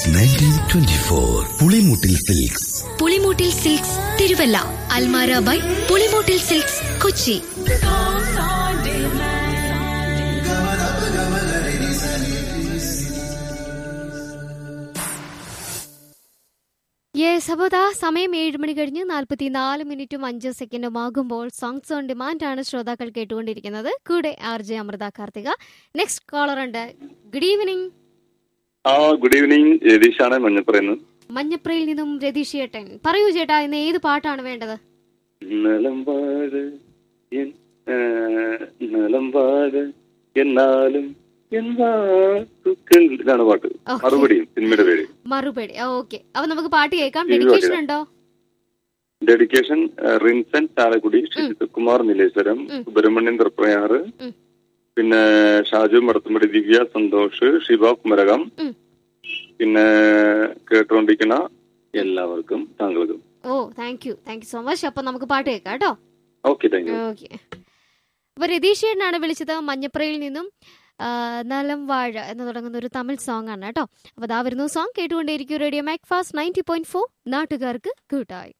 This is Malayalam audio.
Nineteen twenty four Pulimoottil silks Pulimoottil silks Thiruvalla Almara by Pulimoottil silks Kochi yes അപ്പോൾ ദാ സമയം ഏഴ് മണി കഴിഞ്ഞ് നാൽപ്പത്തി നാല് മിനിറ്റും അഞ്ച് സെക്കൻഡും ആകുമ്പോൾ സോങ്സ് ഓൺ ഡിമാൻഡ് ആണ് ശ്രോതാക്കൾ കേട്ടുകൊണ്ടിരിക്കുന്നത് കൂടെ R J Amrutha Karthika next caller ഉണ്ട് ഗുഡ് ഈവനിങ് ആ ഗുഡ് ഈവനിങ് രതീഷാണ് മഞ്ഞപ്പുറന്ന് മഞ്ഞപ്രയിൽ നിന്നും രതീഷ് ചേട്ടൻ പറയൂ ചേട്ടാ ഇന്ന് ഏത് പാട്ടാണ് വേണ്ടത് നിലമ്പാട് എൻ ആ, നിലമ്പാട് എന്നാലും എന്നാക്കുക്കൾ ഇതാണ് പാട്ട് Okay. മറുപടിയും സിനിമയുടെ പേര് മറുപടി ഓക്കെ അപ്പൊ നമുക്ക് പാട്ട് കേൾക്കാം ഇത് ഡെഡിക്കേഷൻ പാട്ട് ഉണ്ടോ ഡെഡിക്കേഷൻ ആ, റിൻസൻ ചാലക്കുടി ശശികുമാർ നീലേശ്വരം ഉം. സുബ്രഹ്മണ്യൻ തൃപ്രയാറ് ഉം. പിന്നെ ഷാജു മടത്തുമ്പടി ദിവ്യ സന്തോഷ് ഷിബ കുമരകം ഉം. പിന്നെ കേട്ടുകൊണ്ടിരിക്കുന്ന എല്ലാവർക്കും താങ്കൾക്കും ഓ thank you thank you so much അപ്പൊ നമുക്ക് പാട്ട് കേൾക്കാം കേട്ടോ ഓക്കെ താങ്ക് യു ഓക്കെ അപ്പൊ രതീഷ് ചേട്ടനാണ് വിളിച്ചത് മഞ്ഞപ്രയിൽ നിന്നും ആ, നലം വാഴ എന്ന് തുടങ്ങുന്ന ഒരു തമിഴ് സോങ് ആണ് കേട്ടോ അപ്പൊ അതാ വരുന്നു സോങ് കേട്ടുകൊണ്ടേയിരിക്കും radio Mac Fast ninety point four നാട്ടുകാർക്ക് കൂട്ടായി